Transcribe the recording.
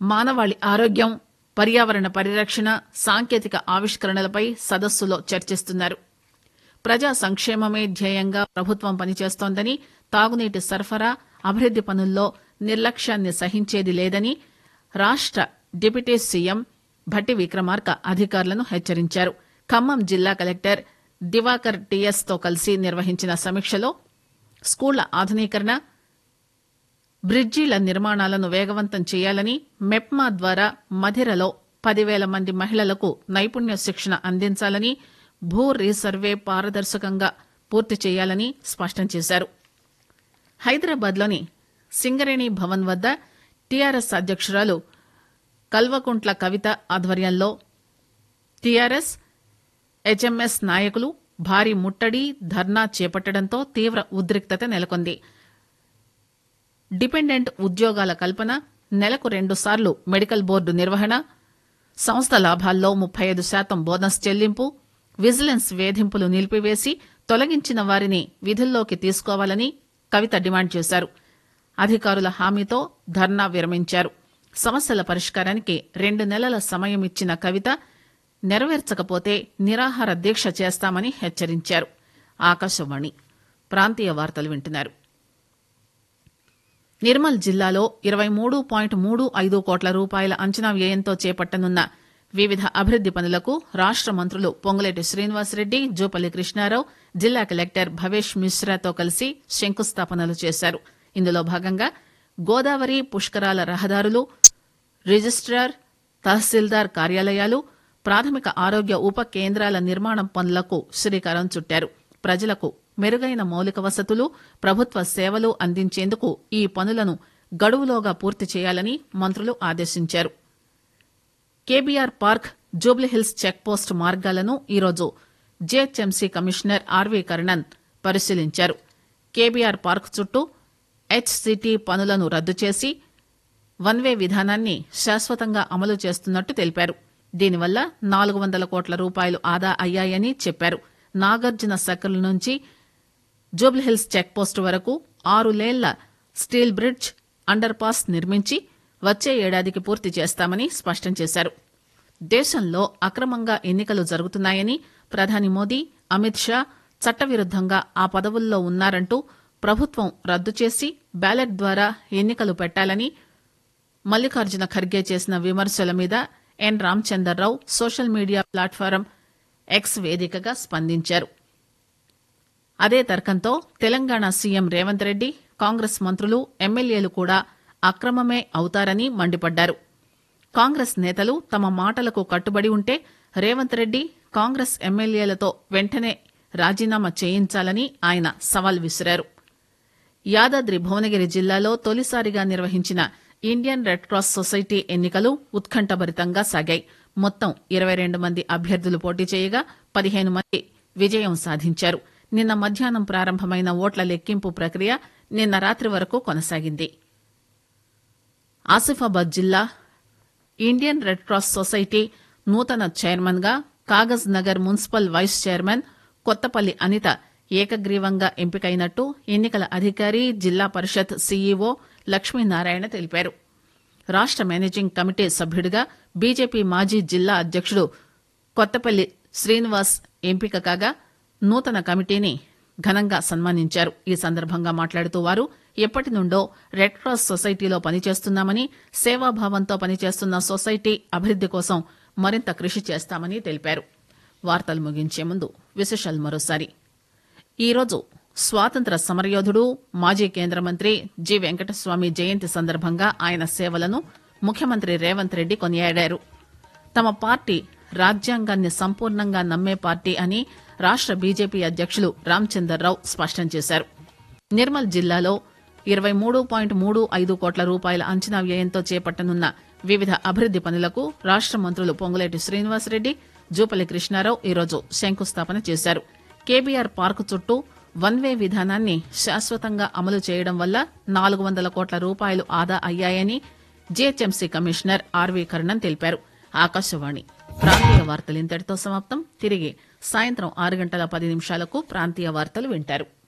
మానవాళి ఆరోగ్యం పర్యావరణ పరిరక్షణ సాంకేతిక ఆవిష్కరణలపై సదస్సులో చర్చిస్తున్నారు ప్రజా సంక్షేమమే ధ్యేయంగా ప్రభుత్వం పనిచేస్తోందని తాగునీటి సరఫరా అభివృద్ది పనుల్లో నిర్లక్ష్యాన్ని సహించేది లేదని రాష్ట డిప్యూటీ సీఎం భట్టి విక్రమార్క అధికారులను హెచ్చరించారు ఖమ్మం జిల్లా కలెక్టర్ దివాకర్ టీఎస్ తో కలిసి నిర్వహించిన సమీక్షలో స్కూళ్ల ఆధునీకరణ బ్రిడ్జీల నిర్మాణాలను వేగవంతం చేయాలని మెప్మా ద్వారా మధిరలో పదివేల మంది మహిళలకు నైపుణ్య శిక్షణ అందించాలని భూ రీసర్వే పారదర్శకంగా పూర్తి చేయాలని స్పష్టం చేశారు హైదరాబాద్లోని సింగరేణి భవన్ వద్ద టీఆర్ఎస్ అధ్యక్షురాలు కల్వకుంట్ల కవిత ఆధ్వర్యంలో టీఆర్ఎస్ హెచ్ఎంఎస్ నాయకులు భారీ ముట్టడి ధర్నా చేపట్టడంతో తీవ్ర ఉద్రిక్తత నెలకొంది డిపెండెంట్ ఉద్యోగాల కల్పన నెలకు రెండు సార్లు మెడికల్ బోర్డు నిర్వహణ సంస్థ లాభాల్లో ముప్పై ఐదు శాతం బోనస్ చెల్లింపు విజిలెన్స్ వేధింపులు నిలిపివేసి తొలగించిన వారిని విధుల్లోకి తీసుకోవాలని కవిత డిమాండ్ చేశారు అధికారుల హామీతో ధర్నా విరమించారు సమస్యల పరిష్కారానికి రెండు నెలల సమయం ఇచ్చిన కవిత నెరవేర్చకపోతే నిరాహార దీక్ష చేస్తామని హెచ్చరించారు ఆకాశవాణి ప్రాంతీయ వార్తలు వింటున్నారు నిర్మల్ జిల్లాలో ఇరవై మూడు పాయింట్ మూడు ఐదు కోట్ల రూపాయల అంచనా వ్యయంతో చేపట్టనున్న వివిధ అభివృద్ది పనులకు రాష్ట మంత్రులు పొంగులేటి శ్రీనివాసరెడ్డి జూపల్లి కృష్ణారావు జిల్లా కలెక్టర్ భవేష్ మిశ్రాతో కలిసి శంకుస్థాపనలు చేశారు ఇందులో భాగంగా గోదావరి పుష్కరాల రహదారులు రిజిస్టార్ తహసీల్దార్ కార్యాలయాలు ప్రాథమిక ఆరోగ్య ఉప కేంద్రాల నిర్మాణం పనులకు శ్రీకారం చుట్టారు ప్రజలకు మెరుగైన మౌలిక వసతులు ప్రభుత్వ సేవలు అందించేందుకు ఈ పనులను గడువులోగా పూర్తి చేయాలని మంత్రులు ఆదేశించారు కేబీఆర్ పార్క్ జూబ్లీహిల్స్ చెక్పోస్ట్ మార్గాలను ఈరోజు జీహెచ్ఎంసీ కమిషనర్ ఆర్వీ కర్ణన్ పరిశీలించారు కేబీఆర్ పార్క్ చుట్టూ హెచ్సిటీ పనులను రద్దు చేసి వన్ వే విధానాన్ని శాశ్వతంగా అమలు చేస్తున్నట్టు తెలిపారు దీనివల్ల నాలుగు వందల కోట్ల రూపాయలు ఆదా అయ్యాయని చెప్పారు నాగార్జున సర్కిల్ నుంచి జూబ్లీహిల్స్ చెక్పోస్ట్ వరకు ఆరు లేన్ల స్టీల్ బ్రిడ్జ్ అండర్ పాస్ నిర్మించి వచ్చే ఏడాదికి పూర్తి చేస్తామని స్పష్టం చేశారు దేశంలో అక్రమంగా ఎన్నికలు జరుగుతున్నాయని ప్రధాని మోదీ అమిత్ షా చట్టవిరుద్దంగా ఆ పదవుల్లో ఉన్నారంటూ ప్రభుత్వం రద్దు చేసి బ్యాలెట్ ద్వారా ఎన్నికలు పెట్టాలని మల్లికార్జున ఖర్గే చేసిన విమర్శల మీద N Ramachandra Rao social media platform X వేదికగా స్పందించారు అదే తర్కంతో తెలంగాణ సీఎం రేవంత్ రెడ్డి కాంగ్రెస్ మంత్రులు ఎమ్మెల్యేలు కూడా అక్రమమే అవుతారని మండిపడ్డారు కాంగ్రెస్ నేతలు తమ మాటలకు కట్టుబడి ఉంటే రేవంత్ రెడ్డి కాంగ్రెస్ ఎమ్మెల్యేలతో వెంటనే రాజీనామా చేయించాలని ఆయన సవాల్ విసిరారు యాదాద్రి భువనగిరి జిల్లాలో తొలిసారిగా నిర్వహించిన ఇండియన్ రెడ్ క్రాస్ సొసైటీ ఎన్నికలు ఉత్కంఠభరితంగా సాగాయి మొత్తం ఇరవై రెండు మంది అభ్యర్థులు పోటీ చేయగా పదిహేను మంది విజయం సాధించారు నిన్న మధ్యాహ్నం ప్రారంభమైన ఓట్ల లెక్కింపు ప్రక్రియ నిన్న రాత్రి వరకు కొనసాగింది ఆసిఫాబాద్ జిల్లా ఇండియన్ రెడ్ క్రాస్ సొసైటీ నూతన చైర్మన్ గా Kagaz Nagar municipal vice chairman Kothapalli Anitha ఏకగ్రీవంగా ఎంపికైనట్టు ఎన్నికల అధికారి జిల్లా పరిషత్ సీఈఓ లక్ష్మీనారాయణ తెలిపారు రాష్ట మేనేజింగ్ కమిటీ సభ్యుడిగా బీజేపీ మాజీ జిల్లా అధ్యక్షుడు కొత్తపల్లి శ్రీనివాస్ ఎంపిక కాగా నూతన కమిటీని ఘనంగా సన్మానించారు ఈ సందర్భంగా మాట్లాడుతూ వారు ఎప్పటి నుండో రెడ్ క్రాస్ సొసైటీలో పనిచేస్తున్నామని సేవాభావంతో పనిచేస్తున్న సొసైటీ అభివృద్ది కోసం మరింత కృషి చేస్తామని తెలిపారు వార్తలు ముగించే ముందు విశేషాలు మరోసారి ఈరోజు స్వాతంత్ర సమరయోధుడు మాజీ కేంద్ర మంత్రి జి వెంకటస్వామి జయంతి సందర్భంగా ఆయన సేవలను ముఖ్యమంత్రి రేవంత్ రెడ్డి కొనియాడారు తమ పార్టీ రాజ్యాంగాన్ని సంపూర్ణంగా నమ్మే పార్టీ అని రాష్ట బీజేపీ అధ్యక్షులు రామచందర్రావు స్పష్టం చేశారు నిర్మల్ జిల్లాలో ఇరవై మూడు పాయింట్ మూడు ఐదు కోట్ల రూపాయల అంచనా వ్యయంతో చేపట్టనున్న వివిధ అభివృద్ది పనులకు రాష్ట మంత్రులు పొంగులేటి శ్రీనివాసరెడ్డి జూపల్లి కృష్ణారావు ఈరోజు శంకుస్థాపన చేశారు కేబీఆర్ పార్కు చుట్టూ వన్ వే విధానాన్ని శాశ్వతంగా అమలు చేయడం వల్ల నాలుగు వందల కోట్ల రూపాయలు ఆదా అయ్యాయని జీహెచ్ఎంసీ కమిషనర్ ఆర్వీ కర్ణన్ తెలిపారు ఆకాశవాణి ప్రాంతీయ వార్తలు ఇంతటితో సమాప్తం తిరిగి సాయంత్రం ఆరు గంటల పది నిమిషాలకు ప్రాంతీయ వార్తలు వింటారు